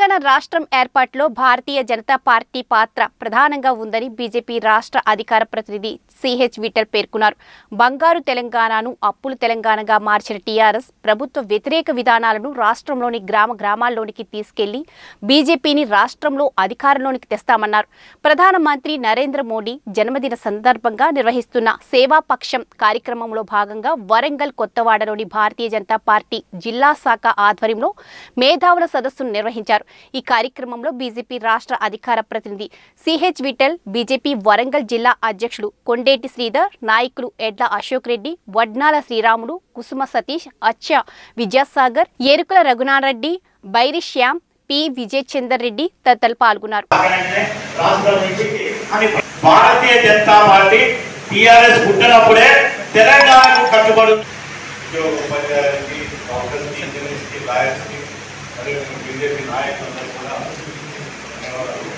తెలంగాణ రాష్ట్రం ఏర్పాటులో భారతీయ జనతా పార్టీ పాత్ర ప్రధానంగా ఉందని బీజేపీ రాష్ట్ర అధికార ప్రతినిధి సిహెచ్ విఠల్ పేర్కొన్నారు బంగారు తెలంగాణను అప్పులు తెలంగాణగా మార్చిన టీఆర్ఎస్ ప్రభుత్వ వ్యతిరేక విధానాలను రాష్ట్రంలోని గ్రామ గ్రామాల్లోనికి తీసుకెళ్లి బీజేపీని రాష్ట్రంలో అధికారంలోనికి తెస్తామన్నారు ప్రధానమంత్రి నరేంద్ర మోడీ జన్మదిన సందర్భంగా నిర్వహిస్తున్న సేవాపక్షం కార్యక్రమంలో భాగంగా వరంగల్ కొత్తవాడలోని భారతీయ జనతా పార్టీ జిల్లా శాఖ ఆధ్వర్యంలో మేధావుల సదస్సును నిర్వహించారు ఈ కార్యక్రమంలో బీజేపీ రాష్ట్ర అధికార ప్రతినిధి సిహెచ్ విఠల్ బీజేపీ వరంగల్ జిల్లా అధ్యక్షుడు కొండేటి శ్రీధర్ నాయకులు ఎడ్ల అశోక్ రెడ్డి వడ్నాల శ్రీరాములు కుసుమ సతీష్ అచ్చ విద్యాసాగర్ ఎరుకుల రఘునారెడ్డి బైరి శ్యామ్ పి విజయ్ చందర్ రెడ్డి తదితరులు పాల్గొన్నారు కావాలంటే రాష్ట్రం నుంచి అని భారతీయ జనతా పార్టీ టిఆర్ఎస్ పుట్టినప్పుడే తెలంగాణకు కట్టుబడి ఉద్యోగ ఉపాధ్యాయులకి డాక్టర్స్కి ఇంజనీర్స్కి లాయర్స్కి మరియు బీజేపీ నాయకులందరూ కూడా ధన్యవాదాలు.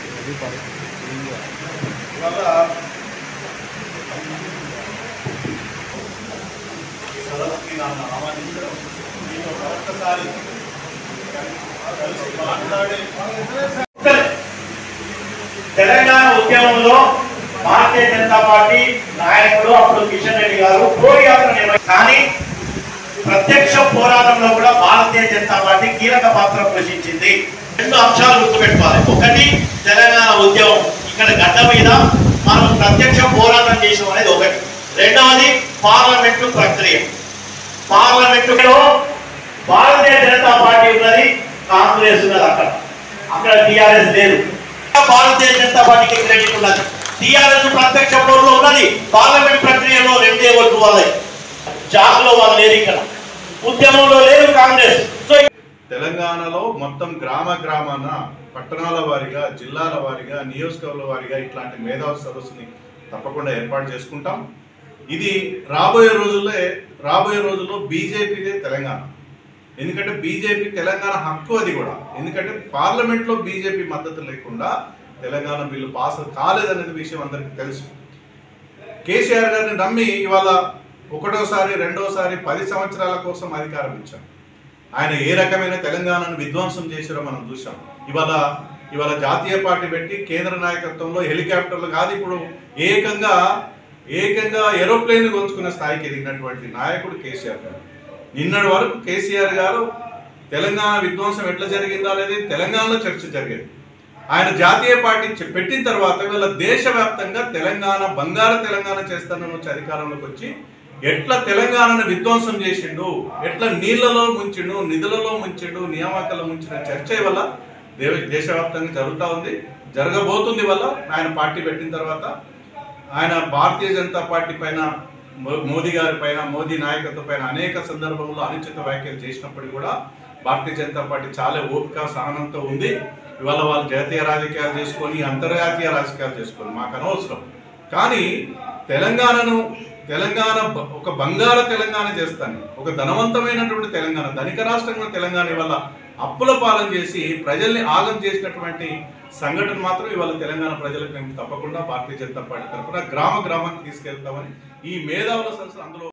ఇవాళ ఈ సదస్సుకి నన్ను ఆహ్వానించడం మీతో మరొకసారి కలిసి మాట్లాడే తెలంగాణ ఉద్యమంలో భారతీయ జనతా పార్టీ నాయకుడు అప్పుడు కిషన్ రెడ్డి గారు పోరాటం నిర్వహి కానీ ప్రత్యక్ష పోరాటంలో కూడా భారతీయ జనతా పార్టీ కీలక పాత్ర పోషించింది రెండు అంశాలు గుర్తుపెట్టుకోవాలి ఒకటి తెలంగాణ ఉద్యమం ఇక్కడ గడ్డ మీద మనం ప్రత్యక్ష పోరాటం చేసాం అనేది ఒకటి రెండవది పార్లమెంటు ప్రక్రియ పార్లమెంటులో భారతీయ జనతా పార్టీ ఉన్నది కాంగ్రెస్ ఉన్నది అక్కడ అక్కడ టిఆర్ఎస్ లేదు భారతీయ జనతా పార్టీకి క్రెడిట్ ఉన్నది టిఆర్ఎస్ ప్రత్యక్ష పోరులో ఉన్నది పార్లమెంట్ ప్రక్రియలో రెండే ఓట్లు వాళ్ళది జాగ్లో వాళ్ళు లేరు ఇక్కడ ఉద్యమంలో లేరు కాంగ్రెస్ సో తెలంగాణలో మొత్తం గ్రామ గ్రామాన పట్టణాల వారీగా జిల్లాల వారీగా నియోజకవర్గాల వారీగా ఇట్లాంటి మేధావి సదస్సుని తప్పకుండా ఏర్పాటు చేసుకుంటాం ఇది రాబోయే రోజుల్లో రాబోయే రోజుల్లో బీజేపీదే తెలంగాణ ఎందుకంటే బీజేపీ తెలంగాణ హక్కు అది కూడా ఎందుకంటే పార్లమెంట్లో బీజేపీ మద్దతు లేకుండా తెలంగాణ బిల్లు పాస్ కాలేదనేది విషయం అందరికీ తెలుసు కేసీఆర్ గారిని నమ్మి ఇవాళ ఒకటోసారి రెండోసారి పది సంవత్సరాల కోసం అధికారం ఇచ్చాం ఆయన ఏ రకమైన తెలంగాణను విధ్వంసం చేశారో మనం చూసాం ఇవాళ ఇవాళ జాతీయ పార్టీ పెట్టి కేంద్ర నాయకత్వంలో హెలికాప్టర్లు కాదు ఇప్పుడు ఏకంగా ఏకంగా ఏరోప్లేన్ కొలుచుకునే స్థాయికి ఎదిగినటువంటి నాయకుడు కేసీఆర్ గారు నిన్నటి వరకు కేసీఆర్ గారు తెలంగాణ విధ్వంసం ఎట్లా జరిగిందో అనేది తెలంగాణలో చర్చ జరిగేది ఆయన జాతీయ పార్టీ చె- పెట్టిన తర్వాత వీళ్ళ దేశవ్యాప్తంగా తెలంగాణ బంగారు తెలంగాణ చేస్తానని వచ్చి అధికారంలోకి వచ్చి ఎట్లా తెలంగాణను విధ్వంసం చేసిండు ఎట్లా నీళ్లలో ముంచిండు నిధులలో ముంచిండు నియామకాలు ముంచిన చర్చ వల్ల దేవ దేశవ్యాప్తంగా జరుగుతూ ఉంది జరగబోతుంది వల్ల ఆయన పార్టీ పెట్టిన తర్వాత ఆయన భారతీయ జనతా పార్టీ పైన మో- మోదీ గారి పైన మోదీ నాయకత్వం పైన అనేక సందర్భంలో అనుచిత వ్యాఖ్యలు చేసినప్పటికీ కూడా భారతీయ జనతా పార్టీ చాలా ఓపిక సహనంతో ఉంది ఇవాళ వాళ్ళు జాతీయ రాజకీయాలు చేసుకొని అంతర్జాతీయ రాజకీయాలు చేసుకొని మాకు అనవసరం కానీ తెలంగాణను తెలంగాణ బ- ఒక బంగారు తెలంగాణ చేస్తాను ఒక ధనవంతమైనటువంటి తెలంగాణ ధనిక రాష్ట్రంగా తెలంగాణ ఇవాళ అప్పుల పాలన చేసి ప్రజల్ని ఆగం చేసినటువంటి సంఘటన మాత్రం ఇవాళ తెలంగాణ ప్రజలకు మేము తప్పకుండా భారతీయ జనతా పార్టీ తరఫున గ్రామ గ్రామానికి తీసుకెళ్తామని ఈ మేధావుల సంస్థ అందులో